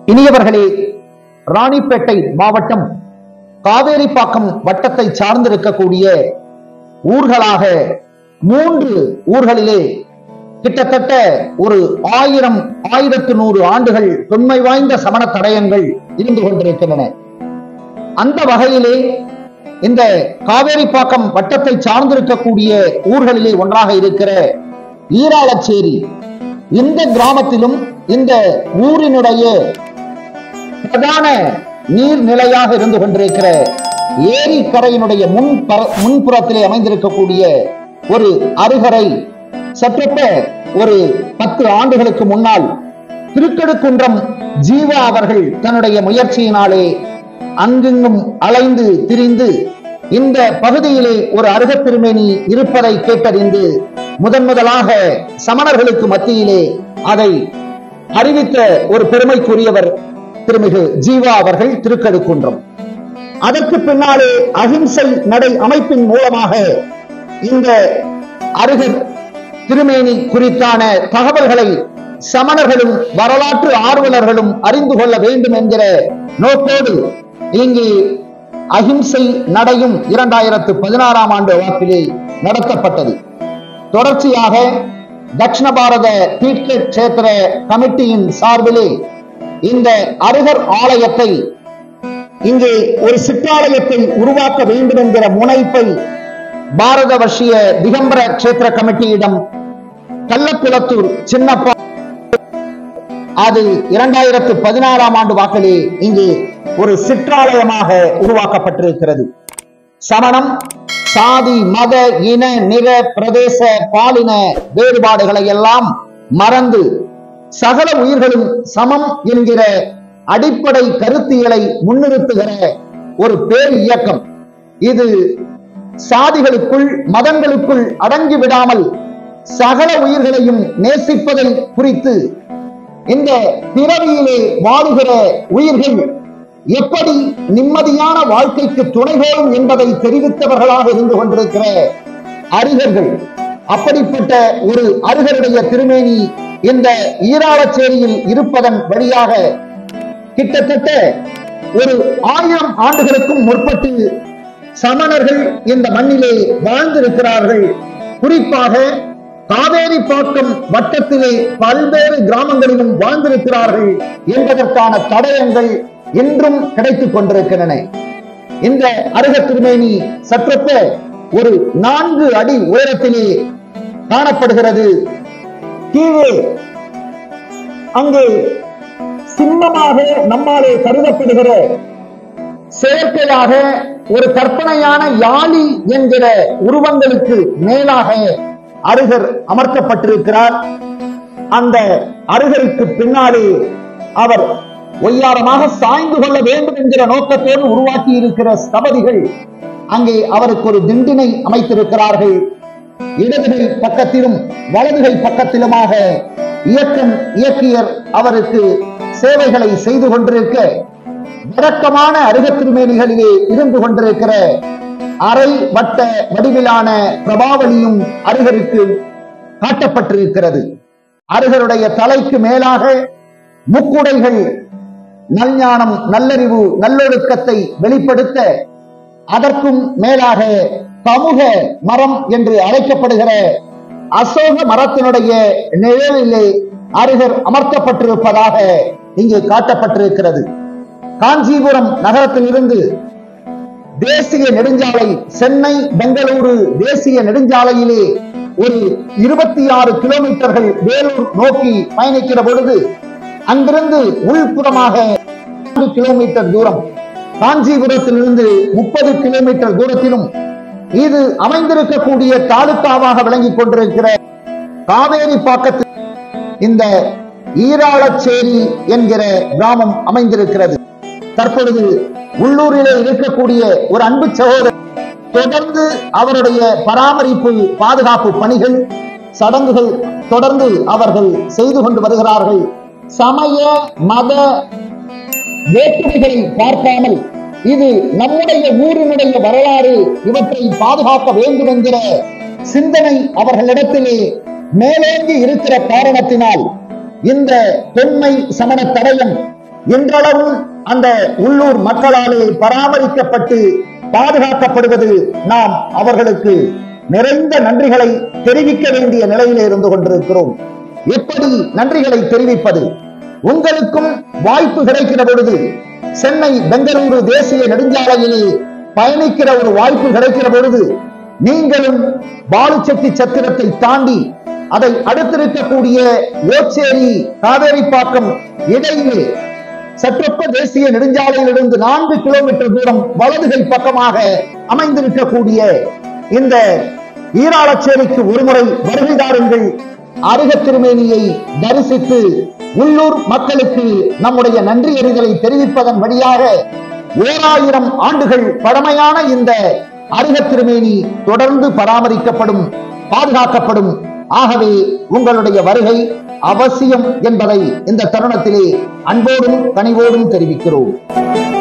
இனியவர்களே ராணிப்பேட்டை மாவட்டம் காவேரிப்பாக்கம் வட்டத்தை சார்ந்திருக்கக்கூடிய ஊர்களாக மூன்று ஊர்களிலே கிட்டத்தட்ட ஒரு ஆயிரம் ஆயிரத்து நூறு ஆண்டுகள் தொன்மை வாய்ந்த சமண தடயங்கள் இருந்து கொண்டிருக்கின்றன அந்த வகையிலே இந்த காவேரிப்பாக்கம் வட்டத்தை சார்ந்திருக்கக்கூடிய ஊர்களிலே ஒன்றாக இருக்கிற ஈராளச்சேரி இந்த கிராமத்திலும் இந்த ஊரினுடைய பிரதான நீர்நிலையாக இருந்து கொண்டிருக்கிற ஏரி கரையினுடைய முன் பர- முன்புறத்திலே அமைந்திருக்கக்கூடிய ஒரு அருகரை சற்றொப்ப ஒரு பத்து ஆண்டுகளுக்கு முன்னால் திருக்கடுக்குன்றம் ஜீவா அவர்கள் தன்னுடைய முயற்சியினாலே அங்கெங்கும் அலைந்து திரிந்து இந்த பகுதியிலே ஒரு அருகத் திருமேனி இருப்பதை கேட்டறிந்து முதன் முதலாக சமணர்களுக்கு மத்தியிலே அதை அறிவித்த ஒரு பெருமைக்குரியவர் திருமிகு ஜீவா அவர்கள் திருக்கடுக்குன்றம் அதற்கு பின்னாலே அகிம்சை நடை அமைப்பின் மூலமாக இந்த அருகர் திருமேனி குறித்தான தகவல்களை சமணர்களும் வரலாற்று ஆர்வலர்களும் அறிந்து கொள்ள வேண்டும் என்கிற நோக்கோடு இங்கு அகிம்சை நடையும் இரண்டாயிரத்து பதினாறாம் ஆண்டு வாக்கிலே நடத்தப்பட்டது தொடர்ச்சியாக தட்சிண பாரத தீர்க்க கஷேத்திர கமிட்டியின் சார்பிலே இந்த அருகர் ஆலயத்தை இங்கே ஒரு சிற்றாலயத்தை உருவாக்க வேண்டும் என்கிற முனைப்பை பாரத வர்ஷிய திகம்பர கஷேத்திர கமிட்டியிடம் கள்ளக்குளத்தூர் சின்னப்பா அது இரண்டாயிரத்து பதினாறாம் ஆண்டு வாக்கிலே இங்கே ஒரு சிற்றாலயமாக உருவாக்கப்பட்டிருக்கிறது சமணம் சாதி மத இன நிற பிரதேச பாலின வேறுபாடுகளை எல்லாம் மறந்து சகல உயிர்களும் சமம் என்கிற அடிப்படை கருத்தியலை முன்னிறுத்துகிற ஒரு பேர் இயக்கம் இது சாதிகளுக்குள் மதங்களுக்குள் அடங்கி விடாமல் சகல உயிர்களையும் நேசிப்பதை குறித்து இந்த பிறவியிலே வாழுகிற உயிர்கள் எப்படி நிம்மதியான வாழ்க்கைக்கு துணைகோரும் என்பதை தெரிவித்தவர்களாக இருந்து கொண்டிருக்கிற அருகர்கள் அப்படிப்பட்ட ஒரு அருகருடைய திருமேனி இந்த ஈராளச்சேரியில் இருப்பதன் வழியாக கிட்டத்தட்ட ஒரு ஆயிரம் ஆண்டுகளுக்கும் முற்பட்டு சமணர்கள் இந்த மண்ணிலே வாழ்ந்திருக்கிறார்கள் குறிப்பாக காவேரி பாக்கம் வட்டத்திலே பல்வேறு கிராமங்களிலும் வாழ்ந்திருக்கிறார்கள் என்பதற்கான தடயங்கள் இன்றும் கிடைத்துக் கொண்டிருக்கின்றன இந்த அருக திருமேனி சற்றொப்ப ஒரு நான்கு அடி உயரத்திலே காணப்படுகிறது கீழே அங்கு சின்னமாக நம்மாலே கருதப்படுகிற செயற்கையாக ஒரு கற்பனையான யாழி என்கிற உருவங்களுக்கு மேலாக அருகர் அமர்த்தப்பட்டிருக்கிறார் அந்த அருகருக்கு பின்னாலே அவர் ஒய்யாரமாக சாய்ந்து கொள்ள வேண்டும் என்கிற நோக்கத்தோடு உருவாக்கி இருக்கிற ஸ்தபதிகள் அங்கே அவருக்கு ஒரு திண்டினை அமைத்திருக்கிறார்கள் இடதுகை பக்கத்திலும் வலதுகை பக்கத்திலுமாக இயக்கம் இயக்கியர் அவருக்கு சேவைகளை செய்து கொண்டிருக்க வழக்கமான அருகத் திருமேனிகளிலே இருந்து கொண்டிருக்கிற அரை வட்ட வடிவிலான பிரபாவலியும் அருகருக்கு காட்டப்பட்டிருக்கிறது அருகருடைய தலைக்கு மேலாக முக்குடைகள் நல்ஞானம் நல்லறிவு நல்லொழுக்கத்தை வெளிப்படுத்த அதற்கும் மேலாக சமூக மரம் என்று அழைக்கப்படுகிற அசோக மரத்தினுடைய நிழலிலே அருகர் அமர்த்தப்பட்டிருப்பதாக இங்கே காட்டப்பட்டிருக்கிறது காஞ்சிபுரம் நகரத்திலிருந்து தேசிய நெடுஞ்சாலை சென்னை பெங்களூரு தேசிய நெடுஞ்சாலையிலே ஒரு இருபத்தி ஆறு கிலோமீட்டர்கள் வேலூர் நோக்கி பயணிக்கிற பொழுது அங்கிருந்து உள்புறமாக நான்கு கிலோமீட்டர் தூரம் காஞ்சிபுரத்திலிருந்து முப்பது கிலோமீட்டர் தூரத்திலும் இது அமைந்திருக்கக்கூடிய தாலுக்காவாக விளங்கிக் கொண்டிருக்கிற காவேரி பாக்கத்தில் இந்த ஈராளச்சேரி என்கிற கிராமம் அமைந்திருக்கிறது தற்பொழுது உள்ளூரிலே இருக்கக்கூடிய ஒரு அன்பு சகோதரர் தொடர்ந்து அவருடைய பராமரிப்பு பாதுகாப்பு பணிகள் சடங்குகள் தொடர்ந்து அவர்கள் செய்து கொண்டு வருகிறார்கள் சமய மத வேற்றுமைகளை பார்க்காமல் இது நம்முடைய ஊரினுடைய வரலாறு இவற்றை பாதுகாக்க வேண்டும் என்கிற சிந்தனை அவர்களிடத்திலே மேலோங்கி இருக்கிற காரணத்தினால் இந்த தொன்மை சமண தடயம் இன்றளவும் அந்த உள்ளூர் மக்களாலே பராமரிக்கப்பட்டு பாதுகாக்கப்படுவது நாம் அவர்களுக்கு நிறைந்த நன்றிகளை தெரிவிக்க வேண்டிய நிலையிலே இருந்து கொண்டிருக்கிறோம் எப்படி நன்றிகளை தெரிவிப்பது உங்களுக்கும் வாய்ப்பு கிடைக்கிற பொழுது சென்னை பெங்களூரு தேசிய நெடுஞ்சாலையிலே பயணிக்கிற ஒரு வாய்ப்பு கிடைக்கிற பொழுது நீங்களும் பாலுச்செட்டி சத்திரத்தை தாண்டி அதை அடுத்திருக்கக்கூடிய ஓச்சேரி காவேரிப்பாக்கம் இடையிலே சற்றொப்ப தேசிய நெடுஞ்சாலையிலிருந்து நான்கு கிலோமீட்டர் தூரம் வலதுகை பக்கமாக அமைந்திருக்கக்கூடிய இந்த ஈராளச்சேரிக்கு ஒருமுறை வருகை தாருங்கள் அருக திருமேனியை தரிசித்து உள்ளூர் மக்களுக்கு நம்முடைய நன்றி அறிதலை தெரிவிப்பதன் வழியாக ஓராயிரம் ஆண்டுகள் பழமையான இந்த அருக திருமேனி தொடர்ந்து பராமரிக்கப்படும் பாதுகாக்கப்படும் ஆகவே உங்களுடைய வருகை அவசியம் என்பதை இந்த தருணத்திலே அன்போடும் கனிவோடும் தெரிவிக்கிறோம்